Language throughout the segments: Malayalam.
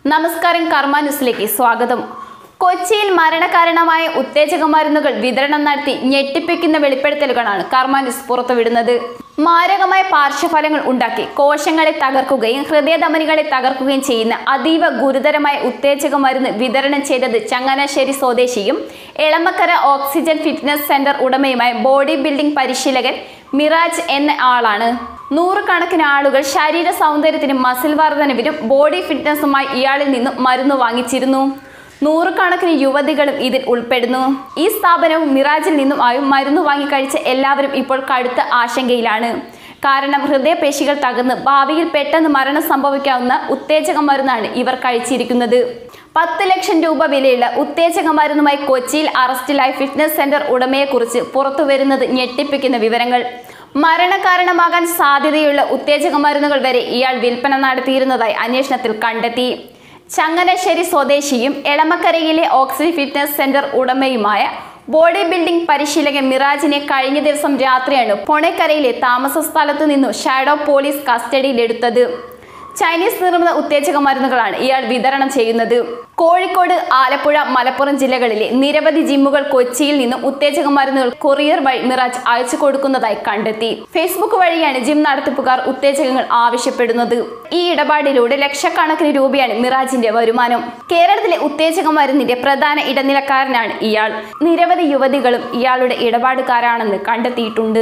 നമസ്കാരം കർമ്മ ന്യൂസിലേക്ക് സ്വാഗതം കൊച്ചിയിൽ മരണകാരണമായ ഉത്തേജക മരുന്നുകൾ വിതരണം നടത്തി ഞെട്ടിപ്പിക്കുന്ന വെളിപ്പെടുത്തലുകളാണ് കർമ്മ ന്യൂസ് പുറത്തുവിടുന്നത് മാരകമായ പാർശ്വഫലങ്ങൾ ഉണ്ടാക്കി കോശങ്ങളെ തകർക്കുകയും ഹൃദയധമനികളെ തകർക്കുകയും ചെയ്യുന്ന അതീവ ഗുരുതരമായ ഉത്തേജക മരുന്ന് വിതരണം ചെയ്തത് ചങ്ങനാശ്ശേരി സ്വദേശിയും എളമക്കര ഓക്സിജൻ ഫിറ്റ്നസ് സെന്റർ ഉടമയുമായ ബോഡി ബിൽഡിംഗ് പരിശീലകൻ മിറാജ് എന്ന ആളാണ് നൂറുകണക്കിന് ആളുകൾ ശരീര സൗന്ദര്യത്തിനും മസിൽ വർധനവിനും ബോഡി ഫിറ്റ്നസുമായി ഇയാളിൽ നിന്നും മരുന്ന് വാങ്ങിച്ചിരുന്നു നൂറുകണക്കിന് യുവതികളും ഇതിൽ ഉൾപ്പെടുന്നു ഈ സ്ഥാപനവും മിറാജിൽ നിന്നും ആയും മരുന്ന് വാങ്ങിക്കഴിച്ച എല്ലാവരും ഇപ്പോൾ കടുത്ത ആശങ്കയിലാണ് കാരണം ഹൃദയപേശികൾ തകർന്ന് ഭാവിയിൽ പെട്ടെന്ന് മരണം സംഭവിക്കാവുന്ന ഉത്തേജക മരുന്നാണ് ഇവർ കഴിച്ചിരിക്കുന്നത് പത്ത് ലക്ഷം രൂപ വിലയുള്ള ഉത്തേജക മരുന്നുമായി കൊച്ചിയിൽ അറസ്റ്റിലായ ഫിറ്റ്നസ് സെന്റർ ഉടമയെക്കുറിച്ച് പുറത്തുവരുന്നത് ഞെട്ടിപ്പിക്കുന്ന വിവരങ്ങൾ മരണകാരണമാകാൻ സാധ്യതയുള്ള ഉത്തേജക മരുന്നുകൾ വരെ ഇയാൾ വിൽപ്പന നടത്തിയിരുന്നതായി അന്വേഷണത്തിൽ കണ്ടെത്തി ചങ്ങനാശ്ശേരി സ്വദേശിയും എളമക്കരയിലെ ഓക്സിജൻ ഫിറ്റ്നസ് സെന്റർ ഉടമയുമായ ബോഡി ബിൽഡിംഗ് പരിശീലകൻ മിറാജിനെ കഴിഞ്ഞ ദിവസം രാത്രിയാണ് പൊണേക്കരയിലെ താമസ സ്ഥലത്തു നിന്നു ഷാഡോ പോലീസ് കസ്റ്റഡിയിലെടുത്തത് ചൈനീസ് നിർമ്മിത ഉത്തേജക മരുന്നുകളാണ് ഇയാൾ വിതരണം ചെയ്യുന്നത് കോഴിക്കോട് ആലപ്പുഴ മലപ്പുറം ജില്ലകളിലെ നിരവധി ജിമ്മുകൾ കൊച്ചിയിൽ നിന്നും ഉത്തേജക മരുന്നുകൾ കൊറിയർ വഴി മിറാജ് അയച്ചു കൊടുക്കുന്നതായി കണ്ടെത്തി ഫേസ്ബുക്ക് വഴിയാണ് ജിം നടത്തിപ്പുകാർ ഉത്തേജകങ്ങൾ ആവശ്യപ്പെടുന്നത് ഈ ഇടപാടിലൂടെ ലക്ഷക്കണക്കിന് രൂപയാണ് മിറാജിന്റെ വരുമാനം കേരളത്തിലെ ഉത്തേജക മരുന്നിന്റെ പ്രധാന ഇടനിലക്കാരനാണ് ഇയാൾ നിരവധി യുവതികളും ഇയാളുടെ ഇടപാടുകാരാണെന്ന് കണ്ടെത്തിയിട്ടുണ്ട്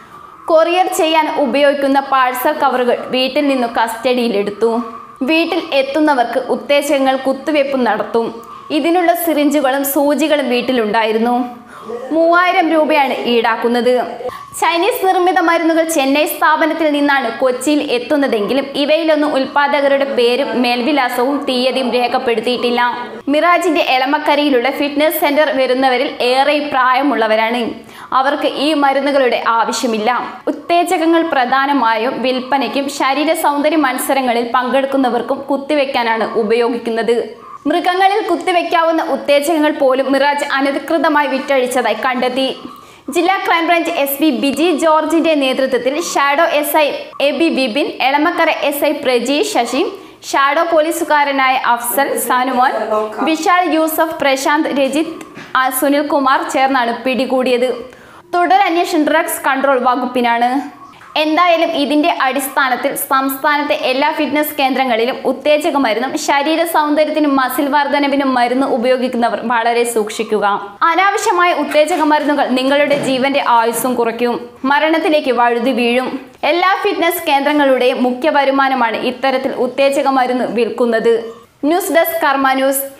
കൊറിയർ ചെയ്യാൻ ഉപയോഗിക്കുന്ന പാഴ്സൽ കവറുകൾ വീട്ടിൽ നിന്നു കസ്റ്റഡിയിലെടുത്തു വീട്ടിൽ എത്തുന്നവർക്ക് ഉത്തേജകങ്ങൾ കുത്തിവയ്പ് നടത്തും ഇതിനുള്ള സിറിഞ്ചുകളും സൂചികളും വീട്ടിലുണ്ടായിരുന്നു മൂവായിരം രൂപയാണ് ഈടാക്കുന്നത് ചൈനീസ് നിർമ്മിത മരുന്നുകൾ ചെന്നൈ സ്ഥാപനത്തിൽ നിന്നാണ് കൊച്ചിയിൽ എത്തുന്നതെങ്കിലും ഇവയിലൊന്നും ഉൽപാദകരുടെ പേരും മേൽവിലാസവും തീയതിയും രേഖപ്പെടുത്തിയിട്ടില്ല മിറാജിന്റെ എളമക്കരയിലുള്ള ഫിറ്റ്നസ് സെന്റർ വരുന്നവരിൽ ഏറെ പ്രായമുള്ളവരാണ് അവർക്ക് ഈ മരുന്നുകളുടെ ആവശ്യമില്ല ഉത്തേജകങ്ങൾ പ്രധാനമായും വിൽപ്പനയ്ക്കും ശരീര സൗന്ദര്യ മത്സരങ്ങളിൽ പങ്കെടുക്കുന്നവർക്കും കുത്തിവെക്കാനാണ് ഉപയോഗിക്കുന്നത് മൃഗങ്ങളിൽ കുത്തിവെക്കാവുന്ന ഉത്തേജകങ്ങൾ പോലും മിറാജ് അനധികൃതമായി വിറ്റഴിച്ചതായി കണ്ടെത്തി ജില്ലാ ക്രൈംബ്രാഞ്ച് എസ് പി ബിജി ജോർജിന്റെ നേതൃത്വത്തിൽ shadow S I A B Vipin Elamakkara S I Praji Sasi shadow പോലീസുകാരനായ അഫ്സൽ സാനുമോൻ വിശാൽ യൂസഫ് പ്രശാന്ത് രജിത് ആ, സുനിൽകുമാർ ചേർന്നാണ് പിടികൂടിയത് തുടരന്വേഷണം ഡ്രഗ്സ് കൺട്രോൾ വകുപ്പിനാണ് എന്തായാലും ഇതിന്റെ അടിസ്ഥാനത്തിൽ സംസ്ഥാനത്തെ എല്ലാ ഫിറ്റ്നസ് കേന്ദ്രങ്ങളിലും ഉത്തേജക മരുന്നും ശരീര സൗന്ദര്യത്തിനും മസിൽ വർധനവിനും മരുന്ന് ഉപയോഗിക്കുന്നവർ വളരെ സൂക്ഷിക്കുക അനാവശ്യമായ ഉത്തേജക മരുന്നുകൾ നിങ്ങളുടെ ജീവന്റെ ആയുസ്സും കുറയ്ക്കും മരണത്തിലേക്ക് വഴുതി വീഴും എല്ലാ ഫിറ്റ്നസ് കേന്ദ്രങ്ങളുടെയും മുഖ്യ വരുമാനമാണ് ഇത്തരത്തിൽ ഉത്തേജക മരുന്ന് വിൽക്കുന്നത് ന്യൂസ് ഡെസ്ക് കർമ്മ ന്യൂസ്